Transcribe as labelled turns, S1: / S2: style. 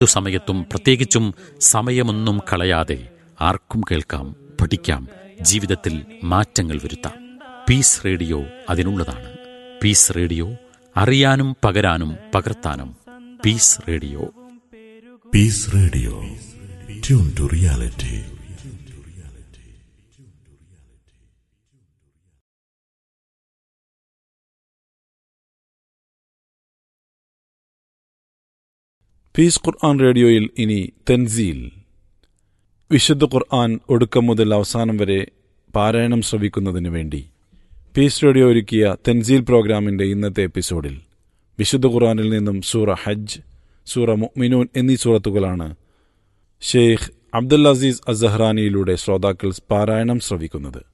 S1: ഏതു സമയത്തും പ്രത്യേകിച്ചും സമയമൊന്നും കളയാതെ ആർക്കും കേൾക്കാം പഠിക്കാം ജീവിതത്തിൽ മാറ്റങ്ങൾ വരുത്താം പീസ് റേഡിയോ അതിനുള്ളതാണ് പീസ് റേഡിയോ അറിയാനും പകരാനും പകർത്താനും peace radio
S2: peace radio tune to reality
S3: peace Quran റേഡിയോയിൽ ഇനി തെൻസീൽ വിശുദ്ധ ഖുർആൻ ഒടുക്കം മുതൽ അവസാനം വരെ പാരായണം ശ്രവിക്കുന്നതിന് വേണ്ടി പീസ് റേഡിയോ ഒരുക്കിയ തെൻസീൽ പ്രോഗ്രാമിന്റെ ഇന്നത്തെ എപ്പിസോഡിൽ വിശുദ്ധ ഖുർആനിൽ നിന്നും സൂറ ഹജ്ജ് സൂറ മുഅ്മിനൂൻ എന്നീ സൂറത്തുകളാണ് ഷെയ്ഖ് അബ്ദുൽ അസീസ് അസഹ്റാനിയിലൂടെ ശ്രോതാക്കൾ പാരായണം ശ്രവിക്കുന്നത്